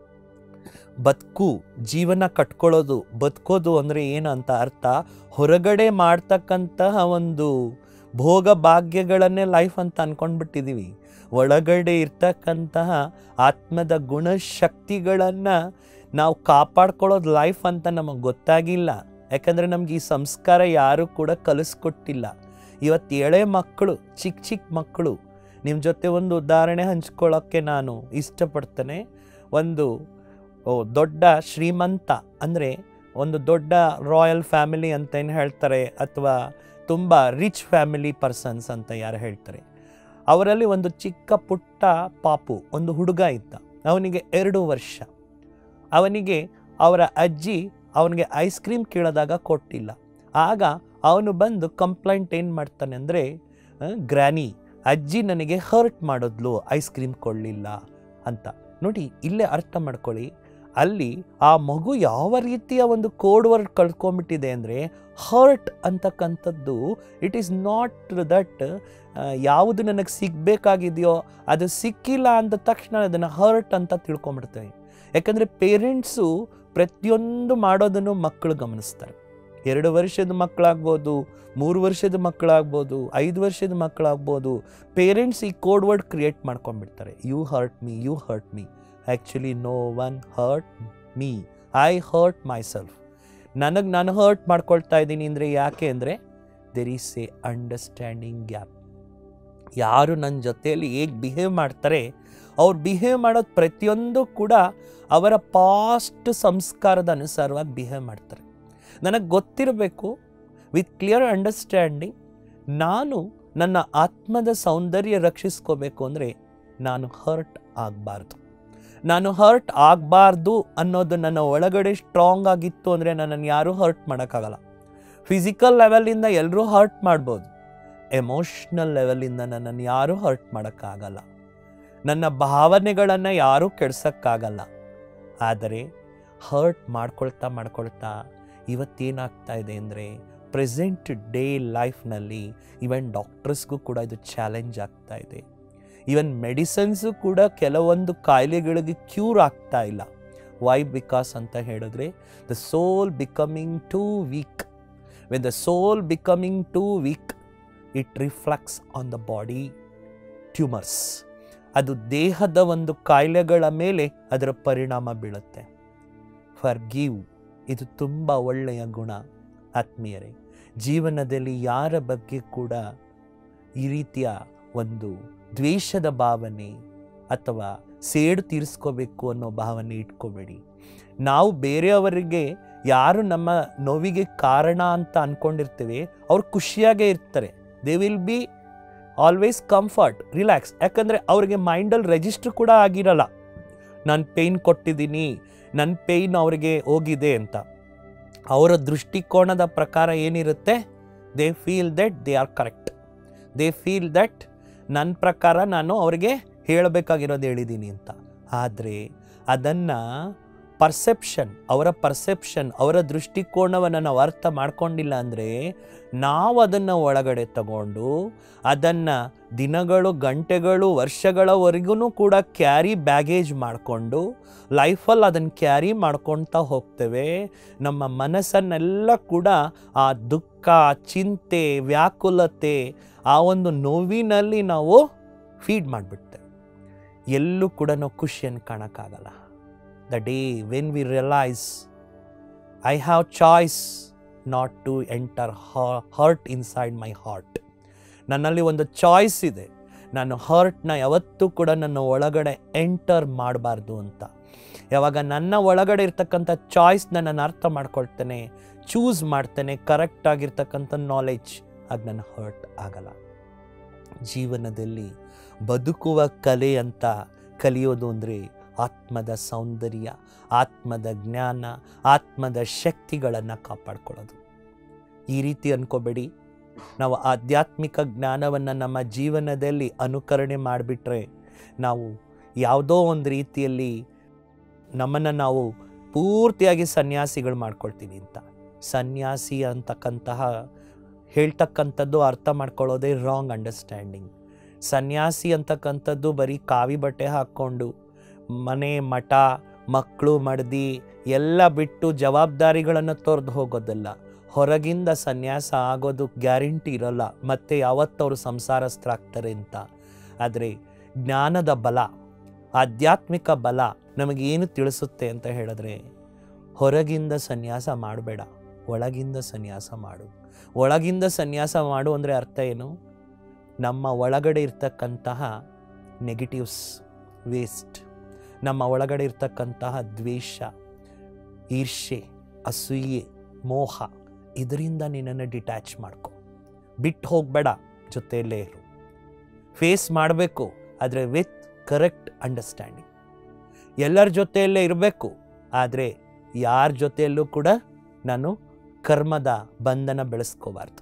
ಬದುಕು ಜೀವನ ಕಟ್ಕೊಳ್ಳೋದು ಬದುಕೋದು ಅಂದರೆ ಏನು ಅಂತ ಅರ್ಥ ಹೊರಗಡೆ ಮಾಡ್ತಕ್ಕಂತಹ ಒಂದು ಭೋಗ ಭಾಗ್ಯಗಳನ್ನೇ ಲೈಫ್ ಅಂತ ಅನ್ಕೊಂಡ್ಬಿಟ್ಟಿದ್ದೀವಿ ಒಳಗಡೆ ಇರ್ತಕ್ಕಂತಹ ಆತ್ಮದ ಗುಣಶಕ್ತಿಗಳನ್ನು ನಾವು ಕಾಪಾಡ್ಕೊಳ್ಳೋದು ಲೈಫ್ ಅಂತ ನಮಗೆ ಗೊತ್ತಾಗಿಲ್ಲ ಯಾಕಂದರೆ ನಮ್ಗೆ ಈ ಸಂಸ್ಕಾರ ಯಾರೂ ಕೂಡ ಕಲಿಸ್ಕೊಟ್ಟಿಲ್ಲ ಇವತ್ತು ಎಳೆ ಮಕ್ಕಳು ಚಿಕ್ಕ ಚಿಕ್ಕ ಮಕ್ಕಳು ನಿಮ್ಮ ಜೊತೆ ಒಂದು ಉದಾಹರಣೆ ಹಂಚ್ಕೊಳ್ಳೋಕ್ಕೆ ನಾನು ಇಷ್ಟಪಡ್ತೇನೆ ಒಂದು ಓ, ದೊಡ್ಡ ಶ್ರೀಮಂತ ಅಂದರೆ ಒಂದು ದೊಡ್ಡ ರಾಯಲ್ ಫ್ಯಾಮಿಲಿ ಅಂತ ಏನು ಹೇಳ್ತಾರೆ ಅಥವಾ ತುಂಬ ರಿಚ್ ಫ್ಯಾಮಿಲಿ ಪರ್ಸನ್ಸ್ ಅಂತ ಯಾರು ಹೇಳ್ತಾರೆ ಅವರಲ್ಲಿ ಒಂದು ಚಿಕ್ಕ ಪುಟ್ಟ ಪಾಪು ಒಂದು ಹುಡುಗ ಇದ್ದ ಅವನಿಗೆ ಎರಡು ವರ್ಷ ಅವನಿಗೆ ಅವರ ಅಜ್ಜಿ ಅವನಿಗೆ ಐಸ್ ಕ್ರೀಮ್ ಕೇಳಿದಾಗ ಕೊಟ್ಟಿಲ್ಲ ಆಗ ಅವನು ಬಂದು ಕಂಪ್ಲೇಂಟ್ ಏನು ಮಾಡ್ತಾನೆ ಅಂದರೆ ಗ್ರ್ಯಾನಿ ಅಜ್ಜಿ ನನಗೆ ಹರ್ಟ್ ಮಾಡಿದ್ಲು ಐಸ್ ಕ್ರೀಮ್ ಕೊಡಲಿಲ್ಲ ಅಂತ ನೋಡಿ ಇಲ್ಲೇ ಅರ್ಥ ಮಾಡ್ಕೊಳ್ಳಿ ಅಲ್ಲಿ ಆ ಮಗು ಯಾವ ರೀತಿಯ ಒಂದು ಕೋಡ್ ವರ್ಡ್ ಕಳ್ಕೊಂಬಿಟ್ಟಿದೆ ಅಂದರೆ ಹರ್ಟ್ ಅಂತಕ್ಕಂಥದ್ದು ಇಟ್ ಈಸ್ ನಾಟ್ ದಟ್ ಯಾವುದು ನನಗೆ ಸಿಗಬೇಕಾಗಿದೆಯೋ ಅದು ಸಿಕ್ಕಿಲ್ಲ ಅಂದ ತಕ್ಷಣ ಅದನ್ನು ಹರ್ಟ್ ಅಂತ ತಿಳ್ಕೊಂಬಿಡ್ತೇವೆ ಯಾಕಂದರೆ ಪೇರೆಂಟ್ಸು ಪ್ರತಿಯೊಂದು ಮಾಡೋದನ್ನು ಮಕ್ಕಳು ಗಮನಿಸ್ತಾರೆ ಎರಡು ವರ್ಷದ ಮಕ್ಕಳಾಗ್ಬೋದು ಮೂರು ವರ್ಷದ ಮಕ್ಕಳಾಗ್ಬೋದು ಐದು ವರ್ಷದ ಮಕ್ಕಳಾಗ್ಬೋದು ಪೇರೆಂಟ್ಸ್ ಈ ಕೋಡ್ ವರ್ಡ್ ಕ್ರಿಯೇಟ್ ಮಾಡ್ಕೊಂಡ್ಬಿಡ್ತಾರೆ you hurt me you hurt me actually no one hurt me I hurt myself ನನಗೆ ನಾನು ಹರ್ಟ್ ಮಾಡ್ಕೊಳ್ತಾ ಇದ್ದೀನಿ ಅಂದರೆ ಯಾಕೆ ಅಂದರೆ there is a understanding gap ಯಾರು ನನ್ನ ಜೊತೆಯಲ್ಲಿ ಹೇಗೆ ಬಿಹೇವ್ ಮಾಡ್ತಾರೆ ಅವ್ರು ಬಿಹೇವ್ ಮಾಡೋದು ಪ್ರತಿಯೊಂದು ಕೂಡ ಅವರ ಪಾಸ್ಟ್ ಸಂಸ್ಕಾರದ ಅನುಸಾರವಾಗಿ ಬಿಹೇವ್ ಮಾಡ್ತಾರೆ ನನಗೆ ಗೊತ್ತಿರಬೇಕು ವಿತ್ ಕ್ಲಿಯರ್ ಅಂಡರ್ಸ್ಟ್ಯಾಂಡಿಂಗ್ ನಾನು ನನ್ನ ಆತ್ಮದ ಸೌಂದರ್ಯ ರಕ್ಷಿಸ್ಕೋಬೇಕು ಅಂದರೆ ನಾನು ಹರ್ಟ್ ಆಗಬಾರ್ದು ನಾನು ಹರ್ಟ್ ಆಗಬಾರ್ದು ಅನ್ನೋದು ನನ್ನ ಒಳಗಡೆ ಸ್ಟ್ರಾಂಗ್ ಆಗಿತ್ತು ಅಂದರೆ ನನ್ನನ್ನು ಯಾರೂ ಹರ್ಟ್ ಮಾಡೋಕ್ಕಾಗಲ್ಲ ಫಿಸಿಕಲ್ ಲೆವೆಲಿಂದ ಎಲ್ಲರೂ ಹರ್ಟ್ ಮಾಡ್ಬೋದು ಎಮೋಷ್ನಲ್ ಲೆವೆಲಿಂದ ನನ್ನನ್ನು ಯಾರೂ ಹರ್ಟ್ ಮಾಡೋಕ್ಕಾಗಲ್ಲ ನನ್ನ ಭಾವನೆಗಳನ್ನು ಯಾರೂ ಕೆಡ್ಸೋಕ್ಕಾಗಲ್ಲ ಆದರೆ ಹರ್ಟ್ ಮಾಡ್ಕೊಳ್ತಾ ಮಾಡ್ಕೊಳ್ತಾ ಇವತ್ತೇನಾಗ್ತಾ ಇದೆ ಅಂದರೆ ಪ್ರೆಸೆಂಟ್ ಡೇ ಲೈಫ್ನಲ್ಲಿ ಈವನ್ ಡಾಕ್ಟರ್ಸ್ಗೂ ಕೂಡ ಇದು ಚಾಲೆಂಜ್ ಆಗ್ತಾ ಇದೆ ಈವನ್ ಮೆಡಿಸನ್ಸು ಕೂಡ ಕೆಲವೊಂದು ಕಾಯಿಲೆಗಳಿಗೆ ಕ್ಯೂರ್ ಆಗ್ತಾ ಇಲ್ಲ ವೈ ಬಿಕಾಸ್ ಅಂತ ಹೇಳಿದ್ರೆ the soul becoming too weak when the soul becoming too weak it reflects on the body tumours ಅದು ದೇಹದ ಒಂದು ಕಾಯಿಲೆಗಳ ಮೇಲೆ ಅದರ ಪರಿಣಾಮ ಬೀಳುತ್ತೆ ಫರ್ ಗಿವ್ ಇದು ತುಂಬ ಒಳ್ಳೆಯ ಗುಣ ಆತ್ಮೀಯರೇ ಜೀವನದಲ್ಲಿ ಯಾರ ಬಗ್ಗೆ ಕೂಡ ಈ ರೀತಿಯ ಒಂದು ದ್ವೇಷದ ಭಾವನೆ ಅಥವಾ ಸೇಡು ತೀರಿಸ್ಕೋಬೇಕು ಅನ್ನೋ ಭಾವನೆ ಇಟ್ಕೋಬೇಡಿ ನಾವು ಬೇರೆಯವರಿಗೆ ಯಾರು ನಮ್ಮ ನೋವಿಗೆ ಕಾರಣ ಅಂತ ಅಂದ್ಕೊಂಡಿರ್ತೀವಿ ಅವ್ರು ಖುಷಿಯಾಗೇ ಇರ್ತಾರೆ they will be always comfort relax ಯಾಕಂದರೆ ಅವ್ರಿಗೆ ಮೈಂಡಲ್ಲಿ ರಿಜಿಸ್ಟರ್ ಕೂಡ ಆಗಿರಲ್ಲ ನಾನು ಪೇಯ್ನ್ ಕೊಟ್ಟಿದ್ದೀನಿ ನನ್ನ ಪೇಯ್ನ್ ಅವರಿಗೆ ಹೋಗಿದೆ ಅಂತ ಅವರ ದೃಷ್ಟಿಕೋನದ ಪ್ರಕಾರ ಏನಿರುತ್ತೆ they feel that they are correct they feel that ನನ್ನ ಪ್ರಕಾರ ನಾನು ಅವರಿಗೆ ಹೇಳಬೇಕಾಗಿರೋದು ಹೇಳಿದ್ದೀನಿ ಅಂತ ಆದರೆ ಅದನ್ನು ಪರ್ಸೆಪ್ಷನ್ ಅವರ ಪರ್ಸೆಪ್ಷನ್ ಅವರ ದೃಷ್ಟಿಕೋನವನ್ನು ನಾವು ಅರ್ಥ ಮಾಡ್ಕೊಂಡಿಲ್ಲ ಅಂದರೆ ನಾವು ಅದನ್ನು ಒಳಗಡೆ ತಗೊಂಡು ಅದನ್ನು ದಿನಗಳು ಗಂಟೆಗಳು ವರ್ಷಗಳವರೆಗೂ ಕೂಡ ಕ್ಯಾರಿ ಬ್ಯಾಗೇಜ್ ಮಾಡಿಕೊಂಡು ಲೈಫಲ್ಲಿ ಅದನ್ನು ಕ್ಯಾರಿ ಮಾಡ್ಕೊಳ್ತಾ ಹೋಗ್ತೇವೆ ನಮ್ಮ ಮನಸ್ಸನ್ನೆಲ್ಲ ಕೂಡ ಆ ದುಃಖ ಚಿಂತೆ ವ್ಯಾಕುಲತೆ ಆ ಒಂದು ನೋವಿನಲ್ಲಿ ನಾವು ಫೀಡ್ ಮಾಡಿಬಿಡ್ತೇವೆ ಎಲ್ಲೂ ಕೂಡ ನಾವು ಖುಷಿಯನ್ನು ಕಾಣೋಕ್ಕಾಗಲ್ಲ the day when we realise I have choice not to enter hurt inside my heart ನನ್ನಲ್ಲಿ ಒಂದು ಚಾಯ್ಸ್ ಇದೆ ನಾನು ಹರ್ಟ್ನ ಯಾವತ್ತೂ ಕೂಡ ನನ್ನ ಒಳಗಡೆ ಎಂಟರ್ ಮಾಡಬಾರ್ದು ಅಂತ ಯಾವಾಗ ನನ್ನ ಒಳಗಡೆ ಇರ್ತಕ್ಕಂಥ ಚಾಯ್ಸ್ನ ನಾನು ಅರ್ಥ ಮಾಡ್ಕೊಳ್ತೇನೆ ಚೂಸ್ ಮಾಡ್ತೇನೆ ಕರೆಕ್ಟ್ ಆಗಿರ್ತಕ್ಕಂಥ ನಾಲೆಜ್ ಅದು ನನ್ನ ಹರ್ಟ್ ಆಗಲ್ಲ ಜೀವನದಲ್ಲಿ ಬದುಕುವ ಕಲೆ ಅಂತ ಕಲಿಯೋದು ಅಂದರೆ ಆತ್ಮದ ಸೌಂದರ್ಯ ಆತ್ಮದ ಜ್ಞಾನ ಆತ್ಮದ ಶಕ್ತಿಗಳನ್ನು ಕಾಪಾಡ್ಕೊಳ್ಳೋದು ಈ ರೀತಿ ಅನ್ಕೋಬೇಡಿ ನಾವು ಆಧ್ಯಾತ್ಮಿಕ ಜ್ಞಾನವನ್ನು ನಮ್ಮ ಜೀವನದಲ್ಲಿ ಅನುಕರಣೆ ಮಾಡಿಬಿಟ್ರೆ ನಾವು ಯಾವುದೋ ಒಂದು ರೀತಿಯಲ್ಲಿ ನಮ್ಮನ್ನು ನಾವು ಪೂರ್ತಿಯಾಗಿ ಸನ್ಯಾಸಿಗಳು ಮಾಡ್ಕೊಳ್ತೀವಿ ಅಂತ ಸನ್ಯಾಸಿ ಅಂತಕ್ಕಂತಹ ಹೇಳ್ತಕ್ಕಂಥದ್ದು ಅರ್ಥ ಮಾಡ್ಕೊಳ್ಳೋದೇ ರಾಂಗ್ ಅಂಡರ್ಸ್ಟ್ಯಾಂಡಿಂಗ್ ಸನ್ಯಾಸಿ ಅಂತಕ್ಕಂಥದ್ದು ಬರೀ ಕಾವಿ ಬಟ್ಟೆ ಹಾಕ್ಕೊಂಡು ಮನೆ ಮಠ ಮಕ್ಕಳು ಮಡ್ದಿ ಎಲ್ಲ ಬಿಟ್ಟು ಜವಾಬ್ದಾರಿಗಳನ್ನು ತೊರೆದು ಹೋಗೋದಲ್ಲ ಹೊರಗಿಂದ ಸನ್ಯಾಸ ಆಗೋದು ಗ್ಯಾರಂಟಿ ಇರೋಲ್ಲ ಮತ್ತು ಯಾವತ್ತವರು ಸಂಸಾರಸ್ಥರಾಗ್ತಾರೆ ಅಂತ ಆದರೆ ಜ್ಞಾನದ ಬಲ ಆಧ್ಯಾತ್ಮಿಕ ಬಲ ನಮಗೇನು ತಿಳಿಸುತ್ತೆ ಅಂತ ಹೇಳಿದ್ರೆ ಹೊರಗಿಂದ ಸನ್ಯಾಸ ಮಾಡಬೇಡ ಒಳಗಿಂದ ಸನ್ಯಾಸ ಮಾಡು ಒಳಗಿಂದ ಸನ್ಯಾಸ ಮಾಡು ಅಂದರೆ ಅರ್ಥ ಏನು ನಮ್ಮ ಒಳಗಡೆ ಇರ್ತಕ್ಕಂತಹ ನೆಗೆಟಿವ್ಸ್ ವೇಸ್ಟ್ ನಮ್ಮ ಒಳಗಡೆ ಇರ್ತಕ್ಕಂತಹ ದ್ವೇಷ ಈರ್ಷೆ ಅಸೂಯೆ ಮೋಹ ಇದರಿಂದ ನಿನ್ನನ್ನು ಡಿಟ್ಯಾಚ್ ಮಾಡ್ಕೊ ಬಿಟ್ಟು ಹೋಗಬೇಡ ಜೊತೆಯಲ್ಲೇ ಇರು ಫೇಸ್ ಮಾಡಬೇಕು ಆದರೆ ವಿತ್ ಕರೆಕ್ಟ್ ಅಂಡರ್ಸ್ಟ್ಯಾಂಡಿಂಗ್ ಎಲ್ಲರ ಜೊತೆಯಲ್ಲೇ ಇರಬೇಕು ಆದರೆ ಯಾರ ಜೊತೆಯಲ್ಲೂ ಕೂಡ ನಾನು ಕರ್ಮದ ಬಂಧನ ಬೆಳೆಸ್ಕೋಬಾರ್ದು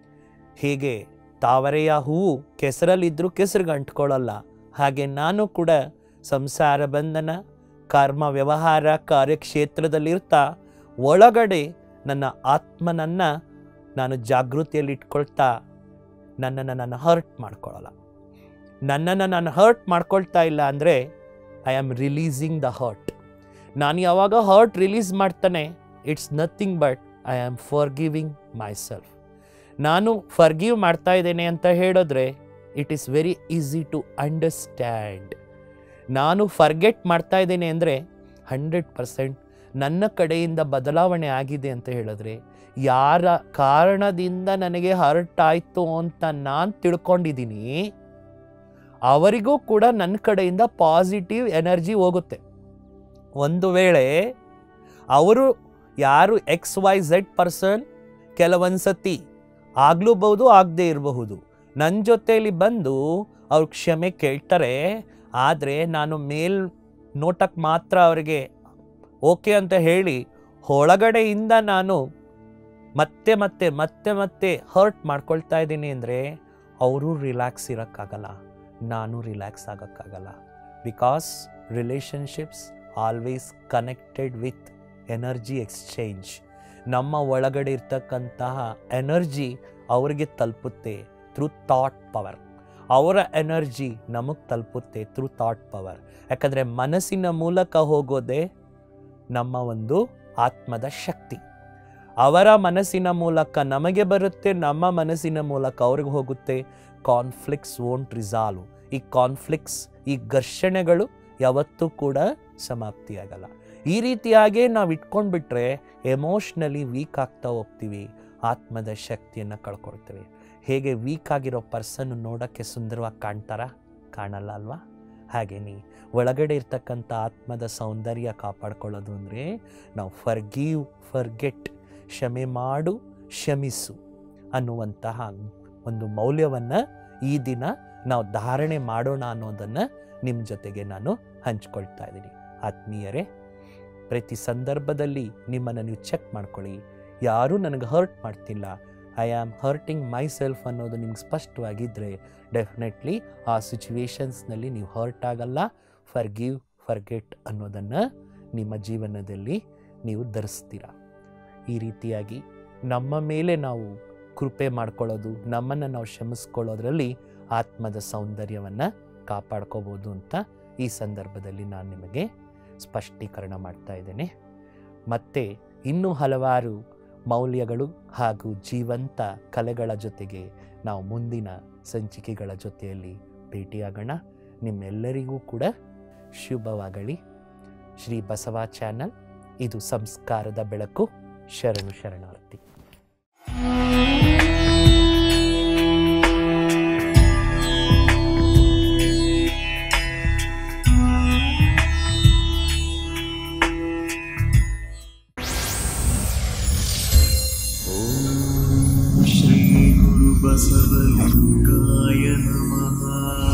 ಹೇಗೆ ತಾವರೆಯ ಹೂವು ಕೆಸರಲ್ಲಿದ್ದರೂ ಕೆಸರಿಗೆ ಅಂಟ್ಕೊಳ್ಳಲ್ಲ ಹಾಗೆ ನಾನು ಕೂಡ ಸಂಸಾರ ಬಂಧನ ಕರ್ಮ ವ್ಯವಹಾರ ಕಾರ್ಯಕ್ಷೇತ್ರದಲ್ಲಿರ್ತಾ ಒಳಗಡೆ ನನ್ನ ಆತ್ಮನನ್ನು ನಾನು ಜಾಗೃತಿಯಲ್ಲಿ ಇಟ್ಕೊಳ್ತಾ ನನ್ನನ್ನು ನಾನು ಹರ್ಟ್ ಮಾಡ್ಕೊಳ್ಳಲ್ಲ ನನ್ನನ್ನು ನಾನು ಹರ್ಟ್ ಮಾಡ್ಕೊಳ್ತಾ ಇಲ್ಲ ಅಂದರೆ I am releasing the hurt ನಾನು ಯಾವಾಗ ಹರ್ಟ್ ರಿಲೀಸ್ ಮಾಡ್ತಾನೆ it's nothing but I am forgiving myself ನಾನು ಫರ್ಗಿವ್ ಮಾಡ್ತಾ ಇದ್ದೇನೆ ಅಂತ ಹೇಳಿದ್ರೆ it is very easy to understand ನಾನು ಫರ್ಗೆಟ್ ಮಾಡ್ತಾ ಇದ್ದೇನೆ ಅಂದರೆ ಹಂಡ್ರೆಡ್ ಪರ್ಸೆಂಟ್ ನನ್ನ ಕಡೆಯಿಂದ ಬದಲಾವಣೆ ಆಗಿದೆ ಅಂತ ಹೇಳಿದ್ರೆ ಯಾರ ಕಾರಣದಿಂದ ನನಗೆ ಹರ್ಟ್ ಆಯಿತು ಅಂತ ನಾನು ತಿಳ್ಕೊಂಡಿದ್ದೀನಿ ಅವರಿಗೂ ಕೂಡ ನನ್ನ ಕಡೆಯಿಂದ ಪಾಸಿಟಿವ್ ಎನರ್ಜಿ ಹೋಗುತ್ತೆ ಒಂದು ವೇಳೆ ಅವರು ಯಾರು ಎಕ್ಸ್ ವೈ ಝೆಡ್ ಪರ್ಸನ್ ಕೆಲವೊಂದು ಸತಿ ಆಗ್ಲೂಬಹುದು ಆಗದೆ ಇರಬಹುದು ನನ್ನ ಜೊತೆಯಲ್ಲಿ ಬಂದು ಅವ್ರು ಕ್ಷಮೆ ಕೇಳ್ತಾರೆ ಆದರೆ ನಾನು ಮೇಲ್ ನೋಟಕ್ಕೆ ಮಾತ್ರ ಅವರಿಗೆ ಓಕೆ ಅಂತ ಹೇಳಿ ಒಳಗಡೆಯಿಂದ ನಾನು ಮತ್ತೆ ಮತ್ತೆ ಮತ್ತೆ ಮತ್ತೆ ಹರ್ಟ್ ಮಾಡ್ಕೊಳ್ತಾ ಇದ್ದೀನಿ ಅಂದರೆ ಅವರು ರಿಲ್ಯಾಕ್ಸ್ ಇರೋಕ್ಕಾಗಲ್ಲ ನಾನು ರಿಲ್ಯಾಕ್ಸ್ ಆಗೋಕ್ಕಾಗಲ್ಲ because relationships always connected with energy exchange ನಮ್ಮ ಒಳಗಡೆ ಇರ್ತಕ್ಕಂತಹ ಎನರ್ಜಿ ಅವರಿಗೆ ತಲುಪುತ್ತೆ ಥ್ರೂ ಥಾಟ್ ಪವರ್ ಅವರ ಎನರ್ಜಿ ನಮಗೆ ತಲುಪುತ್ತೆ ಥ್ರೂ ಥಾಟ್ ಪವರ್ ಯಾಕಂದರೆ ಮನಸ್ಸಿನ ಮೂಲಕ ಹೋಗೋದೇ ನಮ್ಮ ಒಂದು ಆತ್ಮದ ಶಕ್ತಿ ಅವರ ಮನಸ್ಸಿನ ಮೂಲಕ ನಮಗೆ ಬರುತ್ತೆ ನಮ್ಮ ಮನಸ್ಸಿನ ಮೂಲಕ ಅವ್ರಿಗೆ ಹೋಗುತ್ತೆ ಕಾನ್ಫ್ಲಿಕ್ಟ್ಸ್ ವೋಂಟ್ ರಿಸಾಲ್ವ್ ಈ ಕಾನ್ಫ್ಲಿಕ್ಟ್ಸ್ ಈ ಘರ್ಷಣೆಗಳು ಯಾವತ್ತೂ ಕೂಡ ಸಮಾಪ್ತಿಯಾಗಲ್ಲ ಈ ರೀತಿಯಾಗೇ ನಾವು ಇಟ್ಕೊಂಡ್ಬಿಟ್ರೆ ಎಮೋಷ್ನಲಿ ವೀಕ್ ಆಗ್ತಾ ಹೋಗ್ತೀವಿ ಆತ್ಮದ ಶಕ್ತಿಯನ್ನು ಕಳ್ಕೊಳ್ತೇವೆ ಹೇಗೆ ವೀಕ್ ಆಗಿರೋ ಪರ್ಸನ್ ನೋಡೋಕ್ಕೆ ಸುಂದರವಾಗಿ ಕಾಣ್ತಾರ ಕಾಣಲ್ಲ ಅಲ್ವಾ ಹಾಗೇನಿ ಒಳಗಡೆ ಇರ್ತಕ್ಕಂಥ ಆತ್ಮದ ಸೌಂದರ್ಯ ಕಾಪಾಡ್ಕೊಳ್ಳೋದು ಅಂದರೆ ನಾವು ಫರ್ಗೀವ್ ಫರ್ಗೆಟ್ ಕ್ಷಮೆ ಮಾಡು ಕ್ಷಮಿಸು ಅನ್ನುವಂತಹ ಒಂದು ಮೌಲ್ಯವನ್ನು ಈ ದಿನ ನಾವು ಧಾರಣೆ ಮಾಡೋಣ ಅನ್ನೋದನ್ನು ನಿಮ್ಮ ಜೊತೆಗೆ ನಾನು ಹಂಚ್ಕೊಳ್ತಾ ಇದ್ದೀನಿ ಆತ್ಮೀಯರೇ ಪ್ರತಿ ಸಂದರ್ಭದಲ್ಲಿ ನಿಮ್ಮನ್ನು ನೀವು ಚೆಕ್ ಮಾಡ್ಕೊಳ್ಳಿ ಯಾರೂ ನನಗೆ ಹರ್ಟ್ ಮಾಡ್ತಿಲ್ಲ I am hurting myself ಅನ್ನೋದು ನಿಮ್ಗೆ ಸ್ಪಷ್ಟವಾಗಿದ್ದರೆ ಡೆಫಿನೆಟ್ಲಿ ಆ ಸಿಚುವೇಶನ್ಸ್ನಲ್ಲಿ ನೀವು ಹರ್ಟ್ ಆಗಲ್ಲ ಫರ್ ಗಿವ್ ಫರ್ಗೆಟ್ ಅನ್ನೋದನ್ನು ನಿಮ್ಮ ಜೀವನದಲ್ಲಿ ನೀವು ಧರಿಸ್ತೀರ ಈ ರೀತಿಯಾಗಿ ನಮ್ಮ ಮೇಲೆ ನಾವು ಕೃಪೆ ಮಾಡ್ಕೊಳ್ಳೋದು ನಮ್ಮನ್ನು ನಾವು ಕ್ಷಮಿಸ್ಕೊಳ್ಳೋದ್ರಲ್ಲಿ ಆತ್ಮದ ಸೌಂದರ್ಯವನ್ನು ಕಾಪಾಡ್ಕೋಬೋದು ಅಂತ ಈ ಸಂದರ್ಭದಲ್ಲಿ ನಾನು ನಿಮಗೆ ಸ್ಪಷ್ಟೀಕರಣ ಮಾಡ್ತಾ ಇದ್ದೇನೆ ಮತ್ತು ಇನ್ನೂ ಹಲವಾರು ಮೌಲ್ಯಗಳು ಹಾಗೂ ಜೀವಂತ ಕಲೆಗಳ ಜೊತೆಗೆ ನಾವು ಮುಂದಿನ ಸಂಚಿಕೆಗಳ ಜೊತೆಯಲ್ಲಿ ಭೇಟಿಯಾಗೋಣ ನಿಮ್ಮೆಲ್ಲರಿಗೂ ಕೂಡ ಶುಭವಾಗಲಿ ಶ್ರೀ ಬಸವ ಚಾನಲ್ ಇದು ಸಂಸ್ಕಾರದ ಬೆಳಕು ಶರಣು ಶರಣಾರ್ಥಿ श्रीगुरुबसवलिङ्गाय नमः